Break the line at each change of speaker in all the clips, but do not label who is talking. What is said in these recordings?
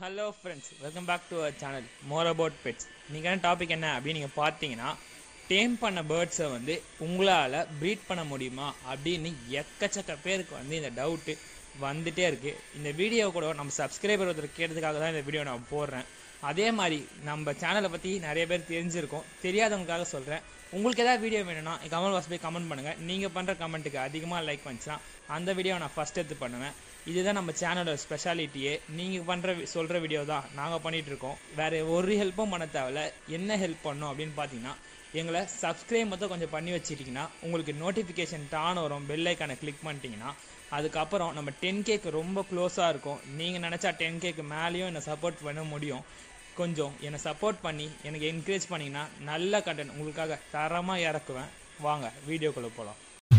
hello friends welcome back to our channel more about pets நீங்கள் topic என்ன அப்படின்னு நீங்கள் பார்த்தீங்கன்னா டேம் பண்ண பேர்ட்ஸை வந்து உங்களால் ப்ரீட் பண்ண முடியுமா அப்படின்னு எக்கச்சக்க பேருக்கு வந்து இந்த டவுட்டு வந்துட்டே இருக்குது இந்த வீடியோ கூட நம்ம சப்ஸ்கிரைபர் ஒருத்தர் கேட்டதுக்காக தான் இந்த வீடியோ நான் போடுறேன் அதே மாதிரி நம்ம சேனலை பற்றி நிறைய பேர் தெரிஞ்சிருக்கோம் தெரியாதவங்களுக்காக சொல்கிறேன் உங்களுக்கு ஏதாவது வீடியோ வேணும்னா கமெண்ட் பாக்ஸ் போய் கமெண்ட் பண்ணுங்கள் நீங்கள் பண்ணுற கமெண்ட்டுக்கு அதிகமாக லைக் வந்துச்சுன்னா அந்த வீடியோ நான் ஃபஸ்ட் எடுத்து பண்ணுவேன் இதுதான் நம்ம சேனலோட ஸ்பெஷாலிட்டியே நீங்கள் பண்ணுற சொல்கிற வீடியோ தான் நாங்கள் பண்ணிகிட்டு இருக்கோம் வேறு ஒரு ஹெல்ப்பும் பண்ண தேவையில்ல என்ன ஹெல்ப் பண்ணோம் அப்படின்னு பார்த்தீங்கன்னா எங்களை சப்ஸ்கிரைப் மட்டும் கொஞ்சம் பண்ணி வச்சிட்டிங்கன்னா உங்களுக்கு நோட்டிஃபிகேஷன் டான் வரும் பெல் ஐக்கானை கிளிக் பண்ணிட்டீங்கன்னா அதுக்கப்புறம் நம்ம டென் கேக்கு ரொம்ப க்ளோஸாக இருக்கும் நீங்கள் நினச்சா டென் கேக்கு மேலேயும் என்னை சப்போர்ட் பண்ண முடியும் கொஞ்சம் என்னை சப்போர்ட் பண்ணி எனக்கு என்கரேஜ் பண்ணிங்கன்னா நல்ல கண்டென்ட் உங்களுக்காக தரமாக இறக்குவேன் வாங்க வீடியோக்குள்ளே போகலாம்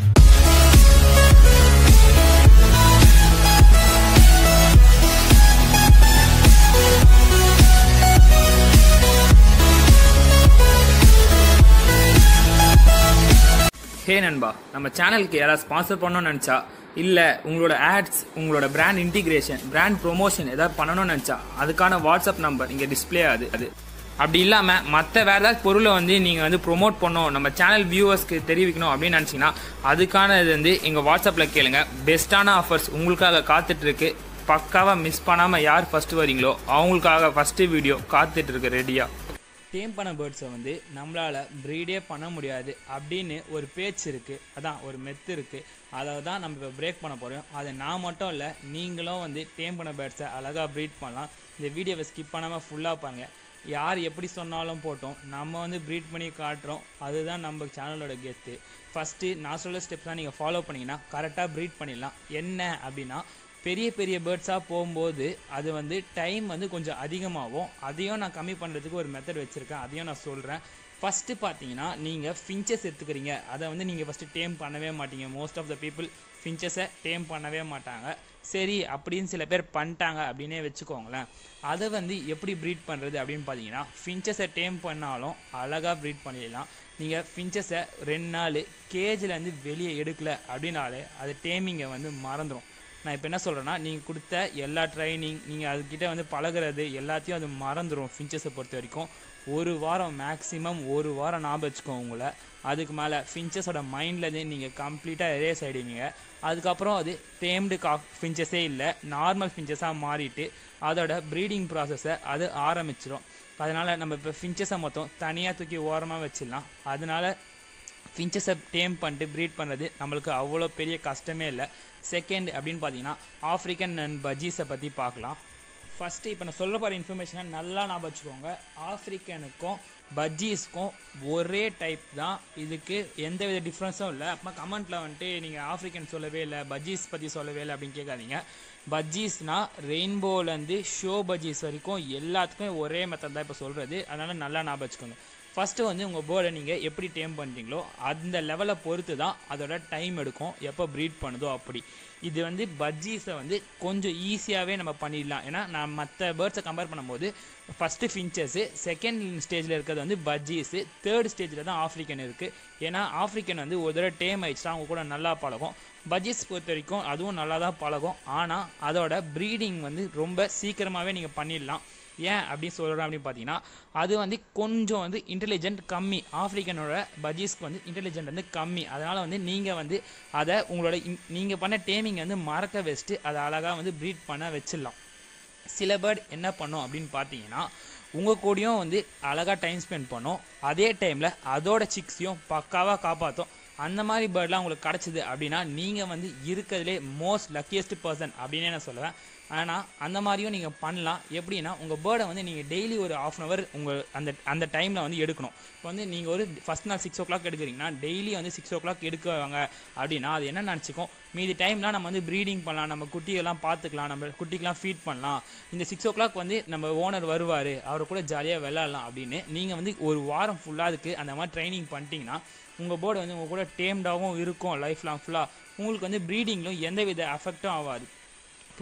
ஹே நண்பா நம்ம சேனலுக்கு யாராவது ஸ்பான்சர் பண்ணணும்னு நினச்சா இல்லை உங்களோட ஆட்ஸ் உங்களோட பிராண்ட் இன்டிகிரேஷன் பிராண்ட் ப்ரொமோஷன் ஏதாவது பண்ணணும்னு நினச்சா அதுக்கான வாட்ஸ்அப் நம்பர் இங்கே டிஸ்பிளே ஆகுது அது அப்படி இல்லாமல் மற்ற வேறு ஏதாவது பொருளை வந்து நீங்கள் வந்து ப்ரொமோட் பண்ணணும் நம்ம சேனல் வியூவர்ஸ்க்கு தெரிவிக்கணும் அப்படின்னு நினச்சிங்கன்னா அதுக்கான இது வந்து எங்கள் வாட்ஸ்அப்பில் கேளுங்க பெஸ்ட்டான ஆஃபர்ஸ் உங்களுக்காக காத்துட்ருக்கு பக்காவாக மிஸ் பண்ணாமல் யார் ஃபஸ்ட்டு வரீங்களோ அவங்களுக்காக ஃபஸ்ட்டு வீடியோ காத்துட்ருக்கு ரெடியாக டேம் பண்ண பேர்ட்ஸை வந்து நம்மளால் ப்ரீடே பண்ண முடியாது அப்படின்னு ஒரு பேச்சு இருக்குது அதான் ஒரு மெத்து இருக்குது அதை தான் நம்ம இப்போ பிரேக் பண்ண போகிறோம் அதை நான் மட்டும் இல்லை நீங்களும் வந்து டேம் பண்ண பேர்ட்ஸை அழகாக ப்ரீட் பண்ணலாம் இந்த வீடியோவை ஸ்கிப் பண்ணாமல் ஃபுல்லாக பாருங்க யார் எப்படி சொன்னாலும் போட்டோம் நம்ம வந்து ப்ரீட் பண்ணி காட்டுறோம் அதுதான் நம்ம சேனலோட கெத்து ஃபஸ்ட்டு நான் சொல்ல ஸ்டெப்ஸ் தான் நீங்கள் ஃபாலோ பண்ணிங்கன்னா கரெக்டாக ப்ரீட் பண்ணிடலாம் என்ன அப்படின்னா பெரிய பெரிய பேர்ட்ஸாக போகும்போது அது வந்து டைம் வந்து கொஞ்சம் அதிகமாகும் அதையும் நான் கம்மி பண்ணுறதுக்கு ஒரு மெத்தட் வச்சுருக்கேன் அதையும் நான் சொல்கிறேன் ஃபஸ்ட்டு பார்த்தீங்கன்னா நீங்கள் ஃபின்ச்சஸ் எடுத்துக்கிறீங்க அதை வந்து நீங்கள் ஃபஸ்ட்டு டேம் பண்ணவே மாட்டீங்க மோஸ்ட் ஆஃப் த பீப்புள் ஃபின்ச்சஸை டேம் பண்ணவே மாட்டாங்க சரி அப்படின்னு சில பேர் பண்ணிட்டாங்க அப்படின்னே வச்சுக்கோங்களேன் அதை வந்து எப்படி ப்ரீட் பண்ணுறது அப்படின்னு பார்த்தீங்கன்னா ஃபின்ச்சஸை டேம் பண்ணாலும் அழகாக ப்ரீட் பண்ணிடலாம் நீங்கள் ஃபின்ச்சஸை ரெண்டு நாள் கேஜிலேருந்து வெளியே எடுக்கல அப்படின்னாலே அது டேமிங்கை வந்து மறந்துடும் நான் இப்போ என்ன சொல்கிறேன்னா நீங்கள் கொடுத்த எல்லா ட்ரைனிங் நீங்கள் அதுக்கிட்ட வந்து பழகிறது எல்லாத்தையும் அது மறந்துடும் ஃபின்ச்சஸை பொறுத்த வரைக்கும் ஒரு வாரம் மேக்ஸிமம் ஒரு வாரம் ஞாபகம் வச்சுக்கோ உங்களை அதுக்கு மேலே ஃபின்ச்சஸோட மைண்ட்லேருந்து நீங்கள் கம்ப்ளீட்டாக எரேஸ் ஆகிடுவீங்க அதுக்கப்புறம் அது டேம்டு கா ஃபின்ச்சஸே இல்லை நார்மல் ஃபின்ச்சஸாக மாறிட்டு அதோட ப்ரீடிங் ப்ராசஸை அது ஆரம்பிச்சிடும் அதனால் நம்ம இப்போ ஃபின்ச்சஸை மொத்தம் தனியாக தூக்கி ஓரமாக வச்சிடலாம் அதனால் ஃபின்ச்சஸை டேம் பண்ணிட்டு ப்ரீட் பண்ணுறது நம்மளுக்கு அவ்வளோ பெரிய கஷ்டமே இல்லை செகண்ட் அப்படின்னு பார்த்தீங்கன்னா ஆஃப்ரிக்கன் அண்ட் பஜ்ஜீஸை பற்றி பார்க்கலாம் ஃபஸ்ட்டு இப்போ நான் சொல்ல போகிற இன்ஃபர்மேஷனை நல்லா ஞாபகம் வச்சுக்கோங்க ஆஃப்ரிக்கனுக்கும் பஜ்ஜீஸ்க்கும் ஒரே டைப் தான் இதுக்கு எந்த வித டிஃப்ரென்ஸும் இல்லை அப்போ கமெண்ட்டில் வந்துட்டு நீங்கள் ஆஃப்ரிக்கன் சொல்லவே இல்லை பஜ்ஜீஸ் பற்றி சொல்லவே இல்லை அப்படின்னு கேட்காதீங்க பஜ்ஜீஸ்னால் ரெயின்போலேருந்து ஷோ பஜ்ஜீஸ் வரைக்கும் எல்லாத்துக்கும் ஒரே மெத்தட் தான் இப்போ சொல்கிறது அதனால் நல்லா ஞாபகம் வச்சுக்கோங்க ஃபஸ்ட்டு வந்து உங்கள் பேர்டை நீங்கள் எப்படி டேம் பண்ணுறீங்களோ அந்த லெவலை பொறுத்து தான் அதோட டைம் எடுக்கும் எப்போ ப்ரீட் பண்ணுதோ அப்படி இது வந்து பஜ்ஜீஸை வந்து கொஞ்சம் ஈஸியாகவே நம்ம பண்ணிடலாம் ஏன்னா நான் மற்ற பேர்ட்ஸை கம்பேர் பண்ணும்போது ஃபஸ்ட்டு ஃபின்ச்சஸு செகண்ட் ஸ்டேஜில் இருக்கிறது வந்து பஜ்ஜீஸு தேர்ட் ஸ்டேஜில் தான் ஆஃப்ரிக்கன் இருக்குது ஏன்னா ஆஃப்ரிக்கன் வந்து ஒரு தடவை டேம் ஆயிடுச்சுன்னா அவங்க கூட நல்லா பழகும் பஜ்ஜீஸ் பொறுத்த வரைக்கும் அதுவும் நல்லா தான் பழகும் ஆனால் அதோட ப்ரீடிங் வந்து ரொம்ப சீக்கிரமாகவே நீங்கள் பண்ணிடலாம் ஏன் அப்படின்னு சொல்கிறேன் அப்படின்னு பார்த்தீங்கன்னா அது வந்து கொஞ்சம் வந்து இன்டெலிஜென்ட் கம்மி ஆஃப்ரிக்கனோட பஜ்ஜீஸ்க்கு வந்து இன்டெலிஜென்ட் வந்து கம்மி அதனால் வந்து நீங்கள் வந்து அதை உங்களோட நீங்கள் பண்ண டேமிங் வந்து மறக்க வச்சுட்டு அதை அழகாக வந்து ப்ரீட் பண்ண வச்சிடலாம் சில பேர்ட் என்ன பண்ணும் அப்படின்னு பார்த்தீங்கன்னா உங்கள் கூடயும் வந்து அழகாக டைம் ஸ்பெண்ட் பண்ணும் அதே டைமில் அதோட சிக்ஸையும் பக்காவாக காப்பாற்றும் அந்த மாதிரி பேர்ட்லாம் உங்களுக்கு கிடச்சிது அப்படின்னா நீங்கள் வந்து இருக்கிறதுலே மோஸ்ட் லக்கியஸ்ட் பர்சன் அப்படின்னே நான் சொல்லுவேன் ஆனால் அந்த மாதிரியும் நீங்கள் பண்ணலாம் எப்படின்னா உங்கள் பேர்டை வந்து நீங்கள் டெய்லி ஒரு ஆஃப் அன் ஹவர் உங்கள் அந்த அந்த டைமில் வந்து எடுக்கணும் இப்போ வந்து நீங்கள் ஒரு ஃபஸ்ட் நாள் சிக்ஸ் ஓ கிளாக் எடுக்கிறீங்கன்னா டெய்லி வந்து சிக்ஸ் ஓ கிளாக் எடுக்குவாங்க அப்படின்னா அது என்ன நினச்சிக்கும் மீதி டைம்லாம் நம்ம வந்து ப்ரீடிங் பண்ணலாம் நம்ம குட்டியெல்லாம் பார்த்துக்கலாம் நம்ம குட்டிக்கெலாம் ஃபீட் பண்ணலாம் இந்த சிக்ஸ் ஓ கிளாக் வந்து நம்ம ஓனர் வருவார் அவரை கூட ஜாலியாக விளாட்லாம் அப்படின்னு நீங்கள் வந்து ஒரு வாரம் ஃபுல்லாக அதுக்கு அந்த மாதிரி ட்ரைனிங் பண்ணிட்டீங்கன்னா உங்கள் போர்டு வந்து உங்கள் கூட டேம்டாகவும் இருக்கும் லைஃப் லாங் ஃபுல்லாக உங்களுக்கு வந்து ப்ரீடிங்லும் எந்த வித அஃபெக்டும் ஆகாது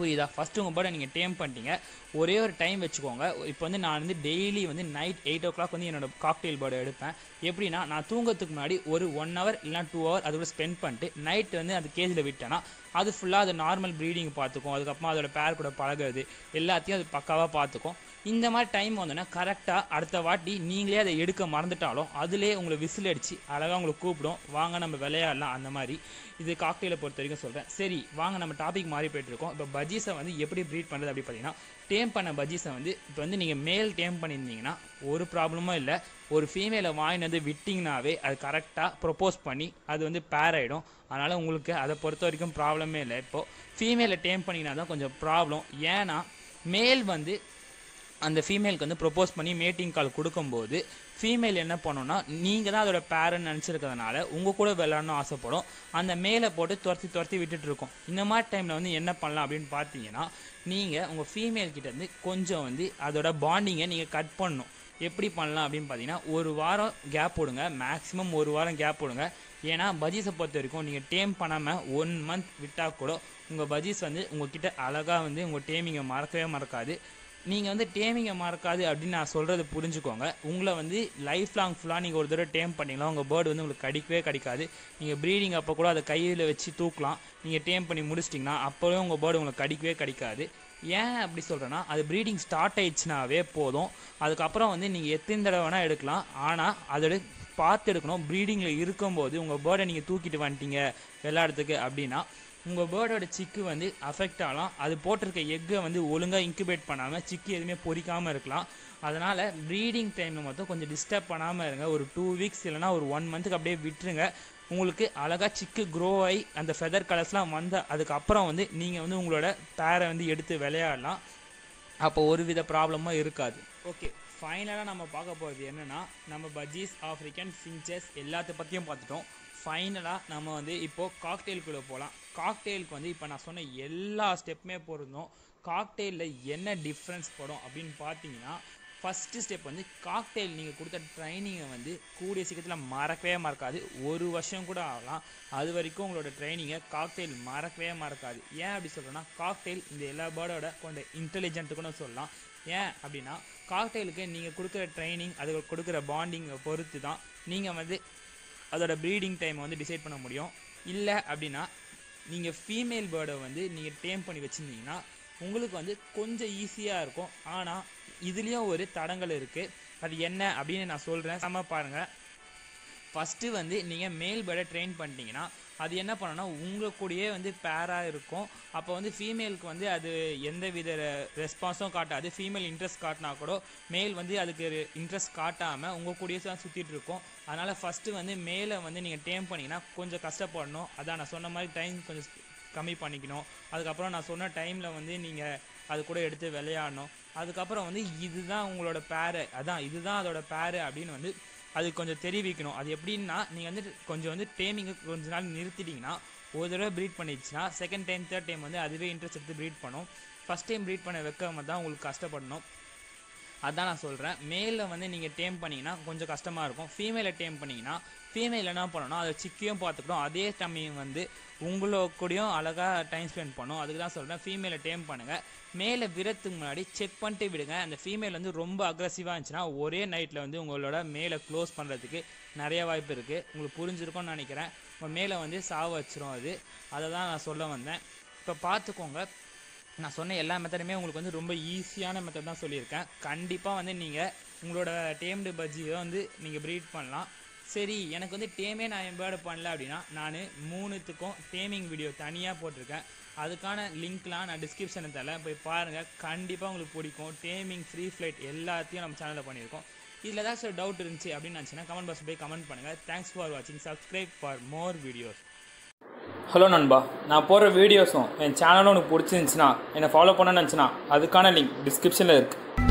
புரியுதா ஃபஸ்ட்டு உங்கள் பேர்டை நீங்கள் டேம் பண்ணிட்டீங்க ஒரே ஒரு டைம் வச்சுக்கோங்க இப்போ வந்து நான் வந்து டெய்லி வந்து நைட் எயிட் ஓ கிளாக் வந்து என்னோட காக்டெயில் பேர்டை எடுப்பேன் எப்படின்னா நான் தூங்கறதுக்கு முன்னாடி ஒரு ஒன் ஹவர் இல்லைனா டூ ஹவர் அதோட ஸ்பெண்ட் பண்ணிட்டு நைட் வந்து அந்த கேஜில் விட்டேன்னா அது ஃபுல்லாக அது நார்மல் ப்ரீடிங் பார்த்துக்கும் அதுக்கப்புறமா அதோட பேர் கூட பழகுறது எல்லாத்தையும் அது பக்காவாக பார்த்துக்கும் இந்த மாதிரி டைம் வந்தோன்னா கரெக்டாக அடுத்த வாட்டி நீங்களே அதை எடுக்க மறந்துட்டாலும் அதுலேயே உங்களை விசில் அடித்து அழகாக உங்களை கூப்பிடும் வாங்க நம்ம விளையாடலாம் அந்த மாதிரி இது காக்டெயிலை பொறுத்த வரைக்கும் சொல்கிறேன் சரி வாங்க நம்ம டாபிக் மாறி போயிட்டு இருக்கோம் இப்போ பஜ்ஜீஸை வந்து எப்படி ப்ரீட் பண்ணுறது அப்படி பார்த்தீங்கன்னா டேம் பண்ண பஜ்ஜீஸை வந்து இப்போ வந்து நீங்கள் மேல் டேம் பண்ணியிருந்தீங்கன்னா ஒரு ப்ராப்ளமும் இல்லை ஒரு ஃபீமேலை வாங்கிட்டு வந்து விட்டிங்கனாவே அது கரெக்டாக ப்ரொப்போஸ் பண்ணி அது வந்து பேர் ஆகிடும் அதனால் உங்களுக்கு அதை பொறுத்த வரைக்கும் ப்ராப்ளமே இல்லை இப்போது ஃபீமேலை டேம் பண்ணிங்கன்னா தான் கொஞ்சம் ப்ராப்ளம் ஏன்னா மேல் வந்து அந்த ஃபீமேலுக்கு வந்து ப்ரொப்போஸ் பண்ணி மேட்டிங் கால் கொடுக்கும்போது ஃபீமேல் என்ன பண்ணோன்னா நீங்கள் தான் அதோட பேரன் நினச்சிருக்கிறதுனால உங்கள் கூட விளையாடணும் ஆசைப்படும் அந்த மேலே போட்டு துரத்தி துரத்தி விட்டுட்டு இருக்கோம் இந்த மாதிரி டைமில் வந்து என்ன பண்ணலாம் அப்படின்னு பார்த்தீங்கன்னா நீங்கள் உங்கள் ஃபீமேல் கிட்ட இருந்து கொஞ்சம் வந்து அதோட பாண்டிங்கை நீங்கள் கட் பண்ணணும் எப்படி பண்ணலாம் அப்படின்னு பார்த்தீங்கன்னா ஒரு வாரம் கேப் விடுங்க மேக்ஸிமம் ஒரு வாரம் கேப் விடுங்க ஏன்னா பஜ்ஜீஸை பொறுத்த வரைக்கும் நீங்கள் டேம் பண்ணாமல் ஒன் மந்த் விட்டால் கூட உங்கள் பஜ்ஜீஸ் வந்து உங்ககிட்ட அழகாக வந்து உங்கள் டேமிங்கை மறக்கவே மறக்காது நீங்கள் வந்து டேமிங்கை மறக்காது அப்படின்னு நான் சொல்கிறது புரிஞ்சுக்கோங்க உங்களை வந்து லைஃப் லாங் ஃபுல்லாக நீங்கள் ஒரு தடவை டேம் பண்ணிங்களா உங்கள் பேர்டு வந்து உங்களுக்கு கடிக்கவே கடிக்காது நீங்கள் ப்ரீடிங் அப்போ கூட அதை கையில் வச்சு தூக்கலாம் நீங்கள் டேம் பண்ணி முடிச்சிட்டிங்கன்னா அப்போவே உங்கள் பேர்டு உங்களுக்கு கடிக்கவே கடிக்காது ஏன் அப்படி சொல்கிறேன்னா அது ப்ரீடிங் ஸ்டார்ட் ஆயிடுச்சுனாவே போதும் அதுக்கப்புறம் வந்து நீங்கள் எத்தனை தடவை வேணால் எடுக்கலாம் ஆனால் அதோட பார்த்து எடுக்கணும் ப்ரீடிங்கில் இருக்கும்போது உங்கள் பேர்டை நீங்கள் தூக்கிட்டு வந்துட்டீங்க விளையாடுறதுக்கு அப்படின்னா உங்கள் பேர்டோட சிக்கு வந்து அஃபெக்ட் ஆகலாம் அது போட்டிருக்க எக்கை வந்து ஒழுங்காக இன்குபேட் பண்ணாமல் சிக்கு எதுவுமே பொறிக்காமல் இருக்கலாம் அதனால் ப்ரீடிங் டைமில் மட்டும் கொஞ்சம் டிஸ்டர்ப் பண்ணாமல் இருங்க ஒரு டூ வீக்ஸ் இல்லைனா ஒரு ஒன் மந்த்துக்கு அப்படியே விட்டுருங்க உங்களுக்கு அழகாக சிக்கு க்ரோ ஆகி அந்த ஃபெதர் கலர்ஸ்லாம் வந்த அதுக்கப்புறம் வந்து நீங்கள் வந்து உங்களோட பேரை வந்து எடுத்து விளையாடலாம் அப்போ ஒரு வித ப்ராப்ளமும் இருக்காது ஓகே ஃபைனலாக நம்ம பார்க்க போகிறது என்னென்னா நம்ம பஜ்ஜீஸ் ஆஃப்ரிக்கன் ஃபின்ச்சஸ் எல்லாத்த பற்றியும் பார்த்துட்டோம் ஃபைனலாக நம்ம வந்து இப்போது காக்டெயிலுக்குள்ளே போகலாம் காக்டெயிலுக்கு வந்து இப்போ நான் சொன்ன எல்லா ஸ்டெப்புமே பொருந்தும் காக்டெயிலில் என்ன டிஃப்ரென்ஸ் படும் அப்படின்னு பார்த்தீங்கன்னா ஃபஸ்ட்டு ஸ்டெப் வந்து காக்டெயில் நீங்கள் கொடுத்த ட்ரைனிங்கை வந்து கூடிய சீக்கிரத்தில் மறக்கவே மறக்காது ஒரு வருஷம் கூட ஆகலாம் அது வரைக்கும் உங்களோட ட்ரைனிங்கை காக்டெயில் மறக்கவே மறக்காது ஏன் அப்படி சொல்கிறேன்னா காக்டெயில் இந்த எல்லா பேர்டோட கொஞ்சம் இன்டெலிஜென்ட்டு கூட சொல்லலாம் ஏன் அப்படின்னா காக்டெயிலுக்கு நீங்கள் கொடுக்குற ட்ரைனிங் அது கொடுக்குற பாண்டிங்கை பொறுத்து தான் நீங்கள் வந்து அதோட ப்ரீடிங் டைம் வந்து டிசைட் பண்ண முடியும் இல்லை அப்படின்னா நீங்கள் ஃபீமேல் பேர்டை வந்து நீங்கள் டேம் பண்ணி வச்சுருந்தீங்கன்னா உங்களுக்கு வந்து கொஞ்சம் ஈஸியாக இருக்கும் ஆனால் இதுலேயும் ஒரு தடங்கள் இருக்குது அது என்ன அப்படின்னு நான் சொல்கிறேன் செம்ம பாருங்கள் ஃபஸ்ட்டு வந்து நீங்கள் மேல் பேர்டை ட்ரெயின் பண்ணிட்டீங்கன்னா அது என்ன பண்ணணும்னா உங்கள் கூடயே வந்து பேராக இருக்கும் அப்போ வந்து ஃபீமேலுக்கு வந்து அது எந்த வித ரெஸ்பான்ஸும் காட்டாது ஃபீமேல் இன்ட்ரெஸ்ட் காட்டினா கூட மேல் வந்து அதுக்கு இன்ட்ரெஸ்ட் காட்டாமல் உங்கள் கூடயே தான் சுற்றிட்டு இருக்கும் அதனால் ஃபஸ்ட்டு வந்து மேலே வந்து நீங்கள் டேம் பண்ணிங்கன்னா கொஞ்சம் கஷ்டப்படணும் அதான் நான் சொன்ன மாதிரி டைம் கொஞ்சம் கம்மி பண்ணிக்கணும் அதுக்கப்புறம் நான் சொன்ன டைமில் வந்து நீங்கள் அது கூட எடுத்து விளையாடணும் அதுக்கப்புறம் வந்து இதுதான் உங்களோட பேரு அதான் இதுதான் அதோட பேரு அப்படின்னு வந்து அது கொஞ்சம் தெரிவிக்கணும் அது எப்படின்னா நீங்கள் வந்து கொஞ்சம் வந்து டேமிங்கை கொஞ்ச நாள் நிறுத்திட்டீங்கன்னா ஒரு தடவை ப்ரீட் பண்ணிடுச்சுன்னா செகண்ட் டைம் தேர்ட் டைம் வந்து அதுவே இன்ட்ரெஸ்ட் எடுத்து ப்ரீட் பண்ணும் ஃபஸ்ட் டைம் ப்ரீட் பண்ண வைக்காம தான் உங்களுக்கு கஷ்டப்படணும் அதான் நான் சொல்கிறேன் மேலில் வந்து நீங்கள் டேம் பண்ணிங்கன்னா கொஞ்சம் கஷ்டமாக இருக்கும் ஃபீமேலை டேம் பண்ணிங்கன்னா ஃபீமேல் என்ன பண்ணணும் அதை சிக்கியும் பார்த்துக்கணும் அதே சமயம் வந்து உங்களோ கூடயும் அழகாக டைம் ஸ்பெண்ட் பண்ணும் அதுக்கு தான் சொல்கிறேன் ஃபீமேலை டேம் பண்ணுங்கள் மேலே விரத்துக்கு முன்னாடி செக் பண்ணிட்டு விடுங்க அந்த ஃபீமேல் வந்து ரொம்ப அக்ரஸிவாக இருந்துச்சுன்னா ஒரே நைட்டில் வந்து உங்களோட மேலே க்ளோஸ் பண்ணுறதுக்கு நிறைய வாய்ப்பு இருக்குது உங்களுக்கு புரிஞ்சிருக்கும்னு நினைக்கிறேன் உங்கள் மேலே வந்து சாவ வச்சிரும் அது அதை தான் நான் சொல்ல வந்தேன் இப்போ பார்த்துக்கோங்க நான் சொன்ன எல்லா மெத்தடுமே உங்களுக்கு வந்து ரொம்ப ஈஸியான மெத்தட் தான் சொல்லியிருக்கேன் கண்டிப்பாக வந்து நீங்கள் உங்களோட டேம்டு பஜ்ஜியை வந்து நீங்கள் ப்ரீட் பண்ணலாம் சரி எனக்கு வந்து டேமே நான் எம்பேர்டு பண்ணல அப்படின்னா நான் மூணுத்துக்கும் டேமிங் வீடியோ தனியாக போட்டிருக்கேன் அதுக்கான லிங்க்லாம் நான் டிஸ்கிரிப்ஷனில் தரேன் போய் பாருங்கள் கண்டிப்பாக உங்களுக்கு பிடிக்கும் டேமிங் ஃப்ரீ ஃப்ளைட் எல்லாத்தையும் நம்ம சேனலில் பண்ணியிருக்கோம் இதில் ஏதாச்சும் டவுட் இருந்துச்சு அப்படின்னு நினச்சின்னா கமெண்ட் பாக்ஸ் போய் கமெண்ட் பண்ணுங்கள் தேங்க்ஸ் ஃபார் வாட்சிங் subscribe for more videos hello நண்பா நான் போடுற வீடியோஸும் என் சேனலும் உனக்கு பிடிச்சிருந்துச்சுன்னா என்னை ஃபாலோ பண்ண நினச்சினா அதுக்கான லிங்க் டிஸ்கிரிப்ஷனில் இருக்குது